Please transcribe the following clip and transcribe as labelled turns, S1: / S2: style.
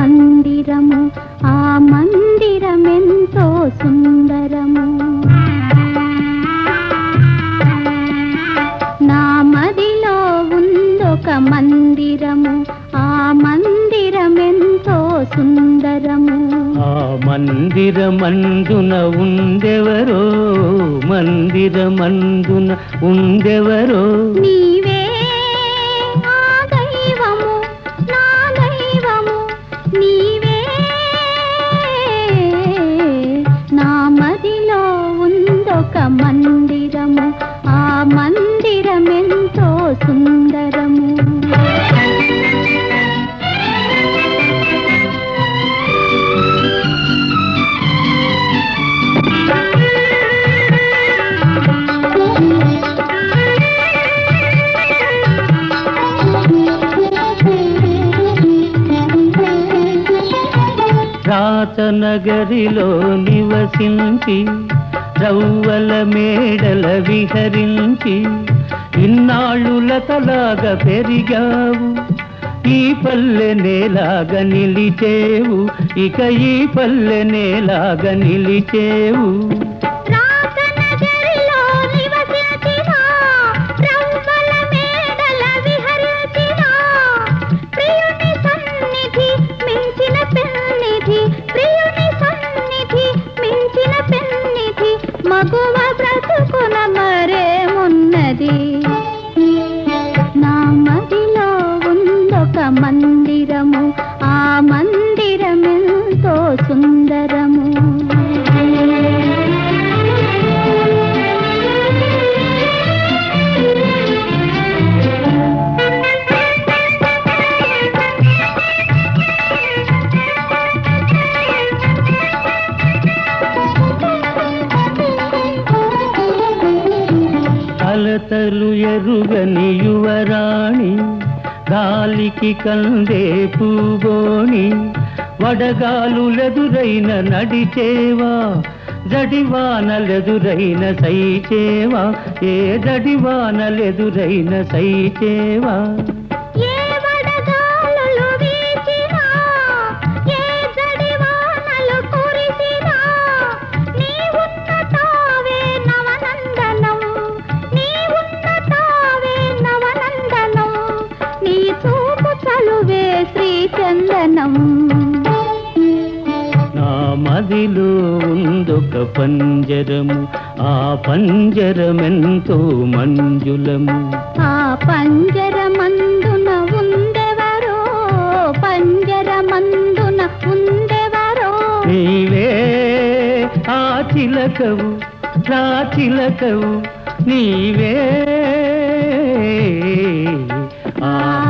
S1: మందిరము ఆ మందిరమెంతో సుందరము నా మదిలో ఉందొక మందిరము ఆ మందిరమెంతో సుందరము
S2: ఆ మందిరమందున ఉండెవరో మందిరమందున ఉండెవరో
S1: నీవే ఆ దైవము నా దైవము నీవే నా మదిలో ఉందొక మందిరము ఆ మందిరమెంతో సుందరము
S2: రాతనగరిలో నివసించి రవ్వల మేడల విహరించి ఇన్నాళ్ళులతలాగా పెరిగావు ఈ పల్లె నేలాగా నిలిచేవు ఇక ఈ పల్లె నేలాగా నిలిచేవు
S1: రాతనగరిలో నివసించినా, రవ్వల మేడల విహరించినా, ప్రియుని సన్నిధి మించిన పెన్నిధి, ప్రియుని సన్నిధి మించిన పెన్నిధి, మగువ బ్రతుకున మరేమున్నది నా మదిలో ఉందొక మందిరము ఆ మందిరమెంతో సుందరము
S2: అలతలు ఎరుగని యువరాణి గాలికి కందే పూగోణి వడగాలులెదురైన నడిచేవా జడివానలెదురైన సైచేవా ఏ జడివానలెదురైన సైచేవా
S1: ఏ వడగాలులు వీచినా, ఏ జడివానలు కురిసినా, నీవున్న తావే నవనందనం, నీవున్న తావే నవనందనం, నీ చూపు చలువే శ్రీచందనం
S2: నా మదిలో ఉందొక పంజరము ఆ పంజరమెంతో మంజులము
S1: ఆ పంజరమందున ఉండెవరో పంజరమందున ఉండెవరో
S2: నీవే ఆ చిలకవు నా చిలకవు నీవే ఆ